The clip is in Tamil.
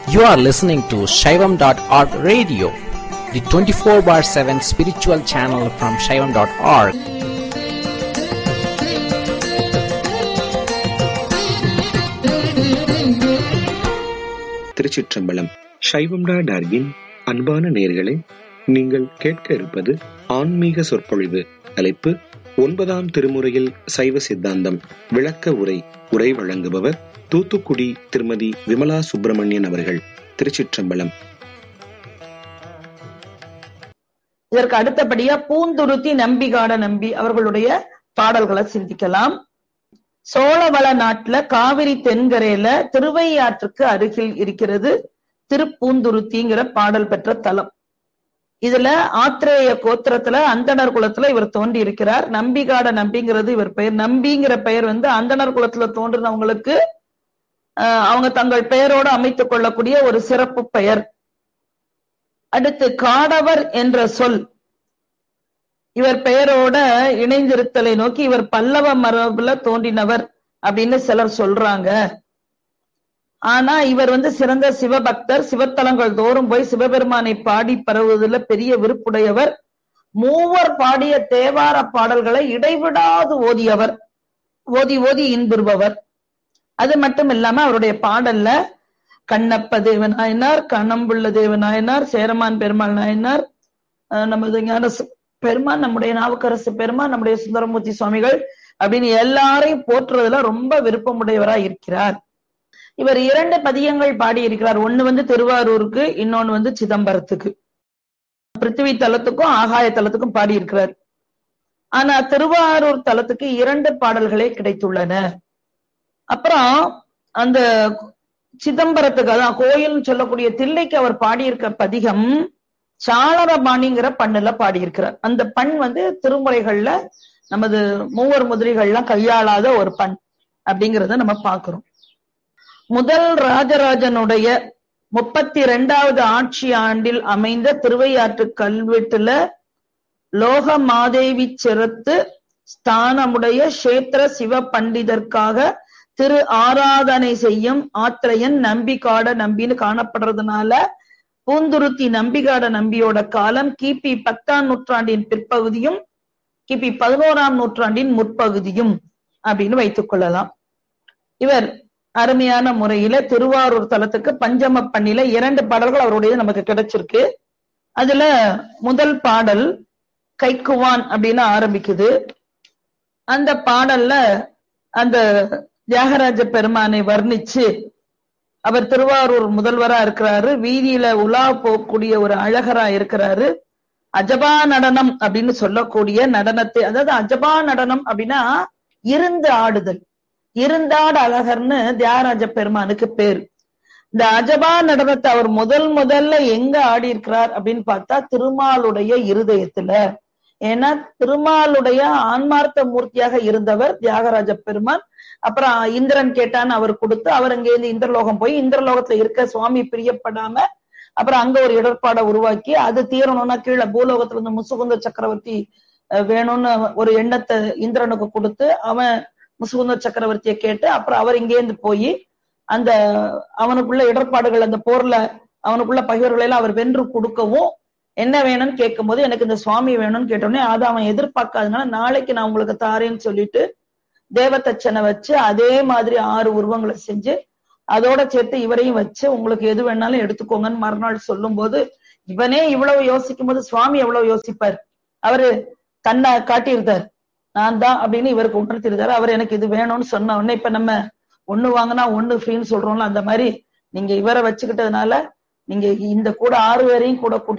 You are listening to Shaivam.org radio, the 24 bar 7 spiritual channel from Shaivam.org. திருச்சிற்றம்பலம் சைவம்டா டார்கின் அன்பான நேர்களே நீங்கள் கேட்க இருப்பது ஆன்மீக சொற்பொழிவு தலைப்பு ஒன்பதாம் திருமுறையில் சைவ சித்தாந்தம் விளக்க உரை உரை வழங்குபவர் தூத்துக்குடி திருமதி விமலா சுப்பிரமணியன் அவர்கள் திருச்சிற்றம்பலம் இதற்கு அடுத்தபடியா பூந்துருத்தி நம்பிகாட நம்பி அவர்களுடைய பாடல்களை சிந்திக்கலாம் சோழவள நாட்டுல காவிரி தென்கரையில திருவையாற்றுக்கு அருகில் இருக்கிறது திருப்பூந்துருத்திங்கிற பாடல் பெற்ற தலம் இதுல ஆத்திரேய கோத்திரத்துல அந்தணர் குலத்துல இவர் தோன்றி இருக்கிறார் நம்பிகாட நம்பிங்கிறது இவர் பெயர் நம்பிங்கிற பெயர் வந்து அந்தணர் குலத்துல தோன்றினவங்களுக்கு ஆஹ் அவங்க தங்கள் பெயரோடு அமைத்துக் கொள்ளக்கூடிய ஒரு சிறப்பு பெயர் அடுத்து காடவர் என்ற சொல் இவர் பெயரோட இணைந்திருத்தலை நோக்கி இவர் பல்லவ மரபுல தோன்றினவர் அப்படின்னு சிலர் சொல்றாங்க ஆனா இவர் வந்து சிறந்த சிவபக்தர் சிவத்தலங்கள் தோறும் போய் சிவபெருமானை பாடி பரவுவதில் பெரிய விருப்புடையவர் மூவர் பாடிய தேவார பாடல்களை இடைவிடாது ஓதியவர் ஓதி ஓதி இன்புறுபவர் அது மட்டும் இல்லாம அவருடைய பாடல்ல கண்ணப்ப தேவநாயனார் கண்ணம்புள்ள தேவநாயனார் சேரமான் பெருமாள் நாயனார் நமது ஞான பெருமான் நம்முடைய நாவுக்கரசு பெருமான் நம்முடைய சுந்தரமூர்த்தி சுவாமிகள் அப்படின்னு எல்லாரையும் போற்றுறதுல ரொம்ப விருப்பமுடையவரா இருக்கிறார் இவர் இரண்டு பதியங்கள் பாடி இருக்கிறார் ஒண்ணு வந்து திருவாரூருக்கு இன்னொன்னு வந்து சிதம்பரத்துக்கு பிருத்திவி தலத்துக்கும் ஆகாய தலத்துக்கும் பாடி இருக்கிறார் ஆனா திருவாரூர் தலத்துக்கு இரண்டு பாடல்களே கிடைத்துள்ளன அப்புறம் அந்த சிதம்பரத்துக்கு அதான் கோயில் சொல்லக்கூடிய தில்லைக்கு அவர் பாடியிருக்க பதிகம் சாளரபாணிங்கிற பண்ணுல பாடியிருக்கிறார் அந்த பண் வந்து திருமுறைகள்ல நமது மூவர் முதிரிகள்லாம் கையாளாத ஒரு பண் அப்படிங்கிறத நம்ம பார்க்கிறோம் முதல் ராஜராஜனுடைய முப்பத்தி இரண்டாவது ஆட்சி ஆண்டில் அமைந்த திருவையாற்று கல்வெட்டுல லோக மாதேவி சிறத்து ஸ்தானமுடைய கஷேத்திர சிவ பண்டிதர்க்காக திரு ஆராதனை செய்யும் ஆத்திரையன் நம்பிக்காட நம்பின்னு காணப்படுறதுனால பூந்துருத்தி நம்பிகாட நம்பியோட காலம் கிபி பத்தாம் நூற்றாண்டின் பிற்பகுதியும் கிபி பதினோராம் நூற்றாண்டின் முற்பகுதியும் அப்படின்னு வைத்துக் கொள்ளலாம் இவர் அருமையான முறையில திருவாரூர் தலத்துக்கு பஞ்சம பண்ணில இரண்டு பாடல்கள் அவருடைய நமக்கு கிடைச்சிருக்கு அதுல முதல் பாடல் கைக்குவான் அப்படின்னு ஆரம்பிக்குது அந்த பாடல்ல அந்த தியாகராஜ பெருமானை வர்ணிச்சு அவர் திருவாரூர் முதல்வரா இருக்கிறாரு வீதியில உலா போகக்கூடிய ஒரு அழகரா இருக்கிறாரு அஜபா நடனம் அப்படின்னு சொல்லக்கூடிய நடனத்தை அதாவது அஜபா நடனம் அப்படின்னா இருந்து ஆடுதல் இருந்தாடு அழகர்னு தியாகராஜ பெருமானுக்கு பேர் இந்த அஜபா நடனத்தை அவர் முதல் முதல்ல எங்க ஆடி இருக்கிறார் அப்படின்னு பார்த்தா திருமாலுடைய இருதயத்துல ஏன்னா திருமாலுடைய ஆன்மார்த்த மூர்த்தியாக இருந்தவர் தியாகராஜ பெருமான் அப்புறம் இந்திரன் கேட்டான்னு அவர் கொடுத்து அவர் அங்க இருந்து இந்திரலோகம் போய் இந்திரலோகத்துல இருக்க சுவாமி பிரியப்படாம அப்புறம் அங்க ஒரு இடர்பாடை உருவாக்கி அது தீரணும்னா கீழே பூலோகத்துல இருந்து முசுகுந்த சக்கரவர்த்தி வேணும்னு ஒரு எண்ணத்தை இந்திரனுக்கு கொடுத்து அவன் முசுகுந்த சக்கரவர்த்தியை கேட்டு அப்புறம் அவர் இங்கேருந்து போய் அந்த அவனுக்குள்ள இடர்பாடுகள் அந்த போர்ல அவனுக்குள்ள பகைவர்களை எல்லாம் அவர் வென்று கொடுக்கவும் என்ன வேணும்னு கேட்கும் போது எனக்கு இந்த சுவாமி வேணும்னு கேட்டோடனே அதை அவன் எதிர்பார்க்காதனால நாளைக்கு நான் உங்களுக்கு தாரேன்னு சொல்லிட்டு தேவதச்சனை வச்சு அதே மாதிரி ஆறு உருவங்களை செஞ்சு அதோட சேர்த்து இவரையும் வச்சு உங்களுக்கு எது வேணாலும் எடுத்துக்கோங்கன்னு மறுநாள் சொல்லும் போது இவனே இவ்வளவு யோசிக்கும் போது சுவாமி எவ்வளவு யோசிப்பார் அவரு தன்னை காட்டியிருந்தார் நான் தான் அப்படின்னு இவருக்கு உணர்த்திருந்தாரு அவர் எனக்கு இது வேணும்னு சொன்ன உடனே இப்ப நம்ம ஒண்ணு வாங்கினா ஒண்ணு ஃப்ரீன்னு சொல்றோம்ல அந்த மாதிரி நீங்க இவரை வச்சுக்கிட்டதுனால நீங்க இந்த கூட ஆறு பேரையும் கூட